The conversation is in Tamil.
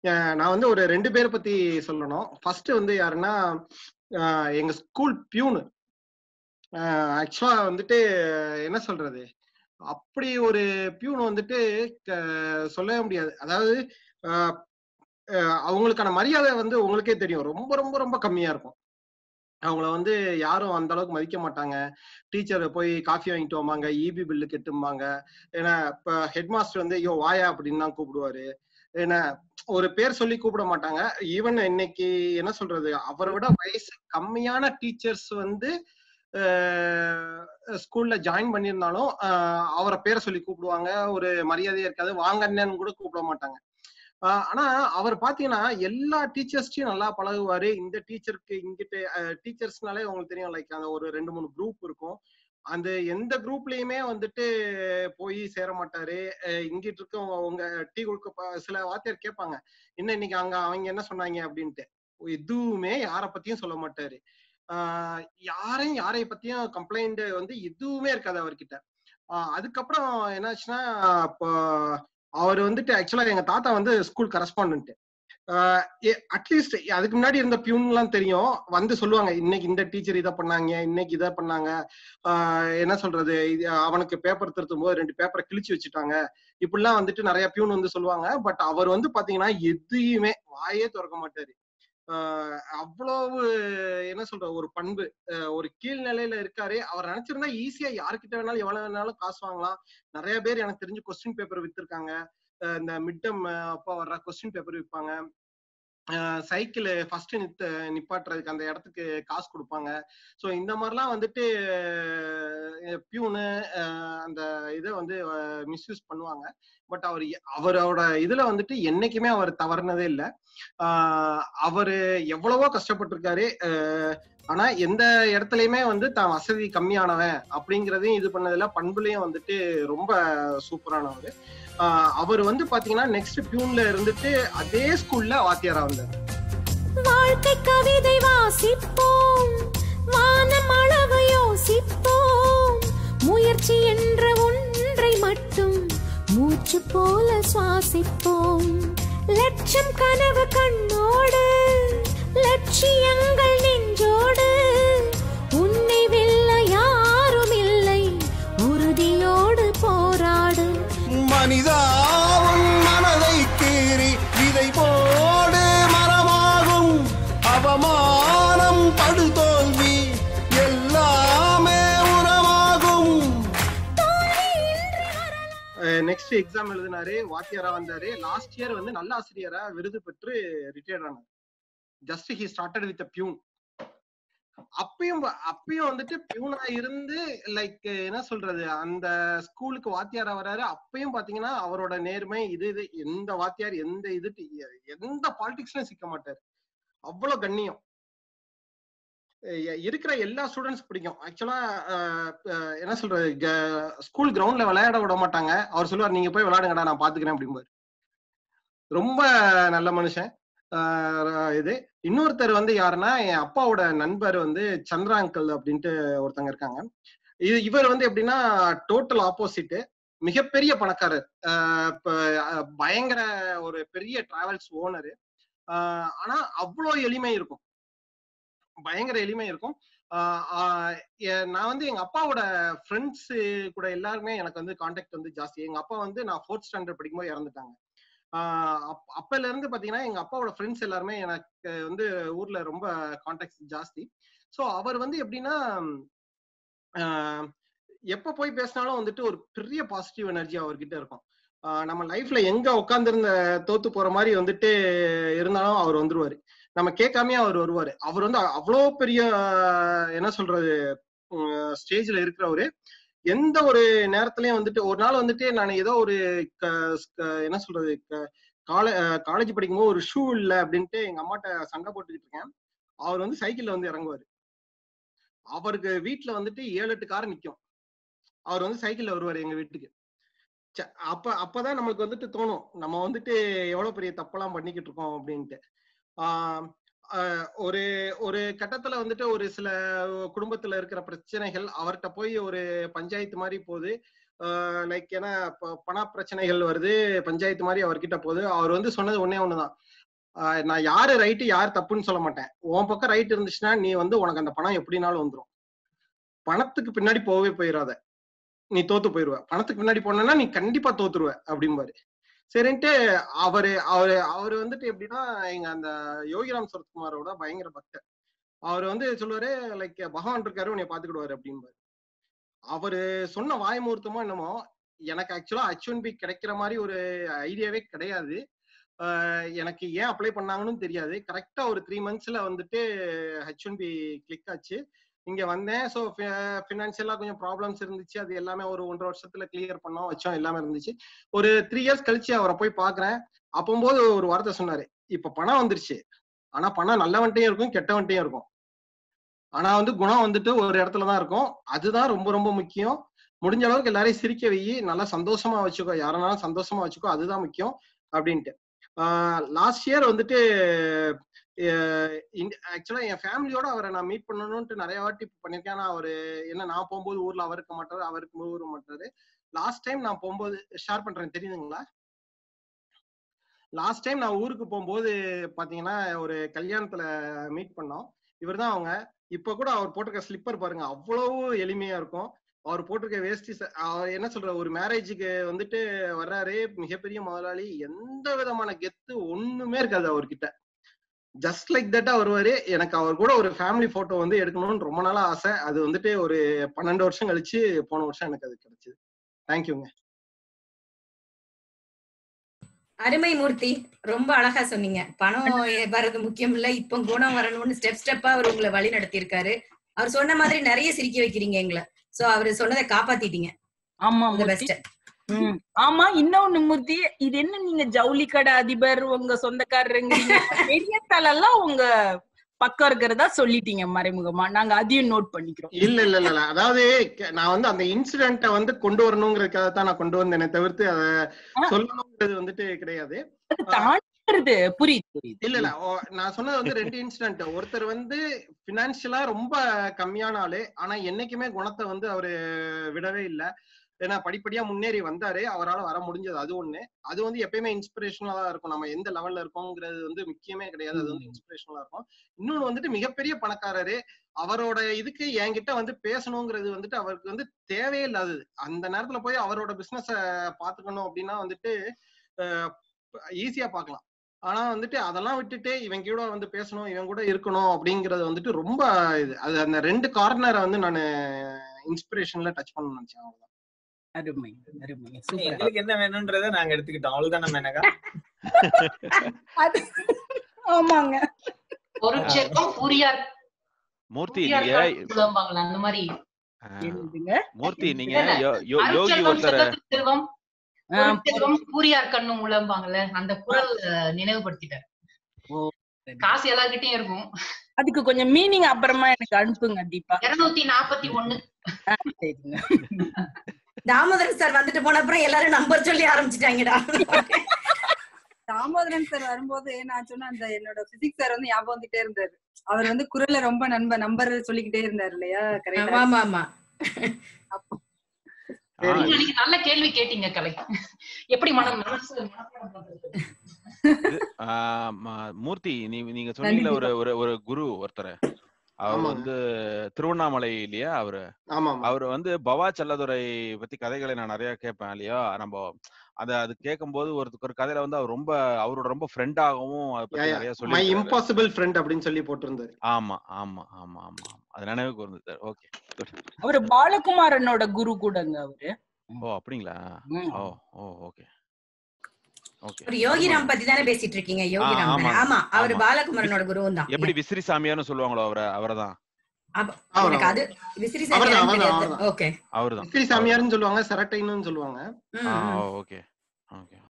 அஹ் நான் வந்து ஒரு ரெண்டு பேரை பத்தி சொல்லணும் ஃபர்ஸ்ட் வந்து யாருன்னா அஹ் எங்க ஸ்கூல் பியூனு ஆக்சுவலா வந்துட்டு என்ன சொல்றது அப்படி ஒரு பியூன் வந்துட்டு க- சொல்லவே முடியாது அதாவது அஹ், அஹ், அவங்களுக்கான மரியாதை வந்து உங்களுக்கே தெரியும் ரொம்ப ரொம்ப ரொம்ப கம்மியா இருக்கும் அவங்கள வந்து யாரும் அந்த அளவுக்கு மதிக்க மாட்டாங்க டீச்சர் போய் காஃபி வாங்கிட்டு வாங்க இபி பில்லு கெட்டும்பாங்க ஏன்னா இப்ப ஹெட் மாஸ்டர் வந்து ஐயோ வாயா அப்படின்னு தான் கூப்பிடுவாரு ஏன்னா ஒரு பேர் சொல்லி கூப்பிட மாட்டாங்க ஈவன் இன்னைக்கு என்ன சொல்றது அவரை விட வயசு கம்மியான டீச்சர்ஸ் வந்து ஸ்கூல்ல ஜாயின் பண்ணியிருந்தாலும் ஆஹ் அவரை பேரை சொல்லி கூப்பிடுவாங்க ஒரு மரியாதையா இருக்காது வாங்க அண்ணன்னு கூட கூப்பிட மாட்டாங்க ஆஹ் ஆனா அவர் பாத்தீங்கன்னா எல்லா டீச்சர்ஸ்டையும் நல்லா பழகுவாரு இந்த டீச்சருக்கு இங்கிட்டு டீச்சர்ஸ்னாலே உங்களுக்கு தெரியும் லைக் அந்த ஒரு ரெண்டு மூணு குரூப் இருக்கும் அந்த எந்த குரூப்லயுமே வந்துட்டு போய் சேர மாட்டாரு அஹ் இங்கிட்டு இருக்க உங்க டீ கொடுக்க ப- சில வாத்தியார் கேட்பாங்க என்ன இன்னைக்கு அங்க அவங்க என்ன சொன்னாங்க அப்படின்ட்டு எதுவுமே யார பத்தியும் சொல்ல மாட்டாரு ஆஹ் யாரையும் யாரைய பத்தியும் கம்ப்ளைண்ட் வந்து எதுவுமே இருக்காது அவர்கிட்ட ஆஹ் அதுக்கப்புறம் என்னாச்சுன்னா இப்போ அவர் வந்துட்டு ஆக்சுவலா எங்க தாத்தா வந்து ஸ்கூல் கரஸ்பாண்ட் அட்லீஸ்ட் அதுக்கு முன்னாடி இருந்த பியூன்லாம் தெரியும் வந்து சொல்லுவாங்க இன்னைக்கு இந்த டீச்சர் இதை பண்ணாங்க இன்னைக்கு இதை பண்ணாங்க ஆஹ் என்ன சொல்றது இது அவனுக்கு பேப்பர் திருத்தும் போது ரெண்டு பேப்பரை கிழிச்சு வச்சுட்டாங்க இப்படிலாம் வந்துட்டு நிறைய பியூன் வந்து சொல்லுவாங்க பட் அவர் வந்து பாத்தீங்கன்னா எதையுமே வாயே திறக்க மாட்டாரு ஆஹ் அவ்வளவு என்ன சொல்ற ஒரு பண்பு ஆஹ் ஒரு கீழ்நிலையில இருக்காரு அவர் நினைச்சிருந்தா ஈஸியா யாருக்கிட்ட வேணாலும் எவ்வளவு வேணாலும் காசு வாங்கலாம் நிறைய பேர் எனக்கு தெரிஞ்சு கொஸ்டின் பேப்பர் வித்திருக்காங்க ஆஹ் இந்த மிட் டேர்ம் அப்போ வர்ற கொஸ்டின் பேப்பர் விற்பாங்க சைக்கிள் ஃபர்ஸ்ட் நித்து நிப்பாட்டுறதுக்கு அந்த இடத்துக்கு காசு கொடுப்பாங்க ஸோ இந்த மாதிரிலாம் வந்துட்டு பியூனு அந்த இதை வந்து மிஸ்யூஸ் பண்ணுவாங்க பட் அவர் எ- அவரோட இதுல வந்துட்டு என்னைக்குமே அவர் தவறுனதே இல்லை அவரு எவ்வளவோ கஷ்டப்பட்டிருக்காரு ஆஹ் ஆனா எந்த இடத்துலயுமே வந்து தான் வசதி கம்மியானவன் அப்படிங்கறதையும் இது பண்ணதுல பண்புலயும் வந்துட்டு ரொம்ப சூப்பரானவர் ஆஹ் அவர் வந்து பாத்தீங்கன்னா நெக்ஸ்ட் பியூன்ல இருந்துட்டு அதே ஸ்கூல்ல வாத்தியாரா வந்தார் வாழ்க்கை கவிதை வாசிப்போம் வானம் அளவு யோசிப்போம் முயற்சி என்ற ஒன்றை மட்டும் மூச்சு போல சுவாசிப்போம் லட்சம் கனவு கண்ணோடு லட்சியங்கள் நெஞ்சோடு உன்னை வெல்ல யாரும் இல்லை உறுதியோடு போராடு மனிதா உன் மனதை கீறி விதை போடு மரமாகும் அவமானம் படுதோல்வி எல்லாமே உரமாகும் நெக்ஸ்ட் எக்ஸாம் எழுதினாரு வாத்தியாரா வந்தாரு லாஸ்ட் இயர் வந்து நல்ல ஆசிரியரா விருது பெற்று ரிட்டையர்ட் ஆனார் just he started with peon அப்பயும் வ- அப்பயும் வந்துட்டு பியூனா இருந்து லைக் என்ன சொல்றது அந்த ஸ்கூலுக்கு வாத்தியாரா வராரு அப்பயும் பாத்தீங்கன்னா அவரோட நேர்மை இது இது எந்த வாத்தியார் எந்த இது எந்த பாலிடிக்ஸ்லயும் சிக்க மாட்டாரு அவ்வளவு கண்ணியம் எ- இருக்கிற எல்லா ஸ்டூடெண்ட்ஸ் பிடிக்கும் ஆக்சுவலா என்ன சொல்றது ஸ்கூல் கிரவுண்ட்ல விளையாட விட மாட்டாங்க அவர் சொல்லுவார் நீங்க போய் விளையாடுங்கடா நான் பாத்துக்கிறேன் அப்படிம்பாரு ரொம்ப நல்ல மனுஷன் ஆஹ் இது இன்னொருத்தர் வந்து யாருன்னா என் அப்பாவோட நண்பர் வந்து சந்திரா அங்கிள் அப்படின்ட்டு ஒருத்தங்க இருக்காங்க இது இவர் வந்து எப்படின்னா டோட்டல் ஆப்போசிட் மிகப்பெரிய பணக்காரர் ஆஹ் இப்ப அஹ் பயங்கர ஒரு பெரிய டிராவல்ஸ் ஓனரு ஆனா அவ்வளோ எளிமை இருக்கும் பயங்கர எளிமை இருக்கும் ஆஹ் ஆஹ் எ- நான் வந்து எங்க அப்பாவோட ஃப்ரெண்ட்ஸ் கூட எல்லாருமே எனக்கு வந்து காண்டாக்ட் வந்து ஜாஸ்தி எங்க அப்பா வந்து நான் ஃபோர்த் ஸ்டாண்டர்ட் படிக்கும்போது இறந்துட்டாங்க ஆஹ் அப்- அப்பல இருந்து பாத்தீங்கன்னா எங்க அப்பாவோட ஃப்ரெண்ட்ஸ் எல்லாருமே எனக்கு வந்து ஊர்ல ரொம்ப காண்டாக்ட் ஜாஸ்தி ஸோ அவர் வந்து எப்படின்னா ஆஹ் எப்ப போய் பேசினாலும் வந்துட்டு ஒரு பெரிய பாசிட்டிவ் எனர்ஜி அவர்கிட்ட இருக்கும் ஆஹ் நம்ம லைஃப்ல எங்க உட்காந்துருந்த தோத்து போற மாதிரி வந்துட்டு இருந்தாலும் அவர் வந்துருவாரு நம்ம கேட்காமயே அவர் வருவாரு அவர் வந்து அவ்வளோ பெரிய ஆஹ் என்ன சொல்றது ஸ்டேஜ்ல இருக்கிறவரு எந்த ஒரு நேரத்துலயும் வந்துட்டு ஒரு நாள் வந்துட்டு நான் ஏதோ ஒரு க- க- என்ன சொல்றது காலேஜ் காலேஜ் படிக்கும்போது ஒரு ஷூ இல்ல அப்படின்ட்டு எங்க அம்மாட்ட சண்டை போட்டுக்கிட்டு இருக்கேன் அவர் வந்து சைக்கிள்ல வந்து இறங்குவாரு அவருக்கு வீட்டுல வந்துட்டு ஏழு எட்டு கார் நிக்கும் அவர் வந்து சைக்கிள்ல வருவாரு எங்க வீட்டுக்கு ச்ச, அப்ப அப்பதான் நம்மளுக்கு வந்துட்டு தோணும் நம்ம வந்துட்டு எவ்வளவு பெரிய தப்பெல்லாம் பண்ணிக்கிட்டு இருக்கோம் அப்படின்ட்டு ஆஹ் ஆஹ் ஒரு ஒரு கட்டத்துல வந்துட்டு ஒரு சில குடும்பத்துல இருக்கிற பிரச்சனைகள் அவர்கிட்ட போய் ஒரு பஞ்சாயத்து மாதிரி போகுது லைக் ஏன்னா ப- பண பிரச்சனைகள் வருது பஞ்சாயத்து மாதிரி அவர்கிட்ட போகுது அவர் வந்து சொன்னது ஒன்னே ஒண்ணுதான் ஆஹ் நான் யாரு ரைட்டு யார் தப்புன்னு சொல்ல மாட்டேன் உன் பக்கம் ரைட் இருந்துச்சுன்னா நீ வந்து உனக்கு அந்த பணம் எப்படினாலும் வந்துரும் பணத்துக்கு பின்னாடி போகவே போயிடாத நீ தோத்து போயிருவ பணத்துக்கு பின்னாடி போனேன்னா நீ கண்டிப்பா தோத்துருவ அப்படிம்பாரு சரின்ட்டு அவரு அவரு அவரு வந்துட்டு எப்படின்னா எங்க அந்த யோகிராம் சரத்குமாரோட பயங்கர பக்தர் அவர் வந்து சொல்லுவாரு லைக் பகவான் இருக்காரு உன்னை பாத்துக்கிடுவாரு அப்படிம்பாரு அவரு சொன்ன வாய்மூர்த்தமோ என்னமோ எனக்கு ஆக்சுவலா ஹச் ஒன் பி கிடைக்கிற மாதிரி ஒரு ஐடியாவே கிடையாது ஆஹ் எனக்கு ஏன் அப்ளை பண்ணாங்கன்னு தெரியாது கரெக்டா ஒரு த்ரீ மந்த்ஸ்ல வந்துட்டு ஹச் ஒன் பி கிளிக் ஆச்சு இங்க வந்தேன் ஸோ ஃபினான்ஷியலா கொஞ்சம் ப்ராப்ளம்ஸ் இருந்துச்சு அது எல்லாமே ஒரு ஒன்றரை வருஷத்துல கிளியர் பண்ணோம் வச்சோம் எல்லாமே இருந்துச்சு ஒரு த்ரீ இயர்ஸ் கழிச்சு அவரை போய் பாக்குறேன் அப்போம்போது ஒரு வார்த்தை சொன்னாரு இப்ப பணம் வந்துருச்சு ஆனா பணம் நல்லவன்ட்டையும் இருக்கும் கெட்டவன்ட்டையும் இருக்கும் ஆனா வந்து குணம் வந்துட்டு ஒரு இடத்துல தான் இருக்கும் அதுதான் ரொம்ப ரொம்ப முக்கியம் முடிஞ்ச அளவுக்கு எல்லாரையும் சிரிக்க வை நல்லா சந்தோஷமா வச்சுக்கோ யாரனாலும் சந்தோஷமா வச்சுக்கோ அதுதான் முக்கியம் அப்படின்ட்டு லாஸ்ட் இயர் வந்துட்டு ஆக்சுவலா என் ஃபேமிலியோட அவரை நான் மீட் பண்ணணும்ட்டு நிறைய வாட்டி பண்ணிருக்கேன் ஆனா அவரு என்ன நான் போகும்போது ஊர்ல அவர் இருக்க மாட்டாரு அவருக்கு ஊர் இருக்க மாட்டாரு லாஸ்ட் டைம் நான் போகும்போது ஷேர் பண்றேன் தெரியுதுங்களா லாஸ்ட் டைம் நான் ஊருக்கு போகும்போது பாத்தீங்கன்னா ஒரு கல்யாணத்துல மீட் பண்ணோம் இவர்தான் அவங்க இப்ப கூட அவர் போட்டிருக்க ஸ்லிப்பர் பாருங்க அவ்வளவு எளிமையா இருக்கும் அவர் போட்டிருக்க வேஷ்டி ச- அவர் என்ன சொல்ற ஒரு மேரேஜுக்கு வந்துட்டு வர்றாரு மிகப்பெரிய முதலாளி எந்த விதமான கெத்து ஒண்ணுமே இருக்காது அவர்கிட்ட ஜஸ்ட் லைக் தட்டா வருவாரு எனக்கு அவர் கூட ஒரு ஃபேமிலி போட்டோ வந்து எடுக்கணும்னு ரொம்ப நாளா ஆசை அது வந்துட்டு ஒரு பன்னெண்டு வருஷம் கழிச்சு போன வருஷம் எனக்கு அது கிடைச்சது தேங்க்யூங்க அருமை மூர்த்தி ரொம்ப அழகா சொன்னீங்க பணம் வர்றது முக்கியம் இல்ல இப்ப குணம் வரணும்னு ஸ்டெப் ஸ்டெப்பா அவர் உங்களை வழி நடத்தியிருக்காரு அவர் சொன்ன மாதிரி நிறைய சிரிக்க வைக்கிறீங்க எங்களை சோ அவரு சொன்னதை காப்பாத்திட்டீங்க ஆமா இந்த மூர்த்தி. பெஸ்ட் ம். ஆமா இன்னொன்னு மூர்த்தி இது என்ன நீங்க ஜவுளி கடை அதிபர் உங்க சொந்தக்காரருங்க பெரிய தலைலாம் உங்க பக்கம் இருக்கிறதா சொல்லிட்டீங்க மறைமுகமா நாங்க அதையும் நோட் பண்ணிக்கிறோம் இல்ல இல்ல இல்ல இல்ல. அதாவது க- நான் வந்து அந்த இன்சிடென்ட்டை வந்து கொண்டு வரணுங்கிறதுக்காக தான் நான் கொண்டு வந்தேனே தவிர்த்து அதை ஆ. சொல்லணுங்கிறது வந்துட்டு கிடையாது அது தாண்டிடுது புரியுது புரியுது இல்ல இல்ல ஓ, நான் சொன்னது வந்து ரெண்டு இன்சிடென்ட் ஒருத்தர் வந்து பினான்சியலா ரொம்ப கம்மியான ஆளு ஆனா என்னைக்குமே குணத்தை வந்து அவரு விடவே இல்ல ஏன்னா படிப்படியா முன்னேறி வந்தாரு அவரால வர முடிஞ்சது அது ஒண்ணு அது வந்து எப்பயுமே இன்ஸ்பிரேஷனலா தான் இருக்கும் நம்ம எந்த லெவல்ல இருக்கோங்கிறது வந்து முக்கியமே கிடையாது அது வந்து இன்ஸ்பிரேஷனலா இருக்கும் இன்னொன்னு வந்துட்டு மிகப்பெரிய பணக்காரரு அவரோட இதுக்கு என்கிட்ட வந்து பேசணுங்கிறது வந்துட்டு அவருக்கு வந்து தேவையே இல்லாதது அந்த நேரத்துல போய் அவரோட பிசினஸ பாத்துக்கணும் அப்படின்னா வந்துட்டு ஈஸியா பார்க்கலாம் ஆனா வந்துட்டு அதெல்லாம் விட்டுட்டு இவன் கூட வந்து பேசணும் இவன் கூட இருக்கணும் அப்படிங்கறது வந்துட்டு ரொம்ப இது அது அந்த ரெண்டு கார்னரை வந்து நான் இன்ஸ்பிரேஷன்ல டச் பண்ண நினைச்சேன் அவ்வளவுதான். அருமை அருமை சூப்பர் எங்களுக்கு என்ன வேணும்ன்றதை நாங்க எடுத்துக்கிட்டோம் அவ்வளவுதானே மேனகா ஆமாங்க பொருட்செல்வம் பூரியார் மூர்த்தி பூரியார் நீங்க கணக்கு சொல்லுவாங்கல்ல அந்த மாதிரி ஆ, என்னதுங்க மூர்த்தி நீங்க இல்ல, இல்ல. யோ- யோ- யோகி அருட்செல்வம் ஒருத்தர் செல்வத்துக்கு செல்வம் ஆ, பொருட்செல்வம் பூரியார் கண்ணும் உழம்பாங்கல்ல அந்த குரல் அஹ், நினைவுபடுத்திட்டார் ஓ, சரி. காசு எல்லார்கிட்டயும் இருக்கும் அதுக்கு கொஞ்சம் மீனிங் அப்புறமா எனக்கு அனுப்புங்க தீபா இருநூத்தி நாற்பத்தி ஒண்ணு ஆ, சரிங்க தாமோதரன் சார் வந்துட்டு போன அப்புறம் எல்லாரும் நம்பர் சொல்லி ஆரம்பிச்சிட்டாங்கடா தாமோதரன் சார் வரும்போது நான் சொன்ன அந்த என்னோட பிசிக்ஸ் சார் வந்து ஞாபகம் வந்துட்டே இருந்தாரு அவர் வந்து குரல்ல ரொம்ப நண்ப நம்பர் சொல்லிக்கிட்டே இருந்தாரு இல்லையா ஆமா கரெக்டா ஆமா ஆமா ஆ, நீங்க அன்னைக்கு நல்ல கேள்வி கேட்டீங்க கலை எப்படி மனம் மனசு மனப்பாடம் பண்றது? இது, ஆ, ம- மூர்த்தி நீ நீங்க சொன்னீங்கல்ல ஒரு ஒரு ஒரு குரு ஒருத்தர் அவர் ஆமாங்க. வந்து திருவண்ணாமலை இல்லையா அவரு ஆமா ஆமா அவர் வந்து பவா செல்லதுரை பத்தி கதைகளை நான் நிறைய கேட்பேன் இல்லையா நம்ம அத அது கேட்கும்போது ஒரு ஒரு கதையில வந்து அவர் ரொம்ப அவரோட ரொம்ப ஃப்ரெண்டாகவும் அதை பத்தி நிறைய மை சொல்லி இம்பாசிபிள் ஃப்ரெண்ட் அப்படின்னு சொல்லி போட்டிருந்தாரு ஆமா ஆமா ஆமா ஆமா ஆமா அது நினைவுக்கு வந்தது ஓகே அவரு பாலகுமாரனோட குரு கூடங்க அவரு ஓ அப்படிங்களா ம். ஓ ஓ ஓகே ஓகே ஒரு யோகிராம் பத்தி தானே பேசிட்டு இருக்கீங்க யோகிராம் ஆமா. தானே? ஆமா அவர் ஆமா. பாலகுமாரனோட குருவும் தான் எப்படி விசிறி சாமியார்னு சொல்லுவாங்களோ அவரை அவரைதான் அப்ப- அவர்தான், எனக்கு அது விசிறி அவர்தான், சரியா அவர்தான், தெரியாது அவர்தான். ஓகே அவர்தான் விசிறி சாமியார்னு சொல்லுவாங்க செரட்டைன்னு சொல்லுவாங்க ஆ ஓகே ஓகே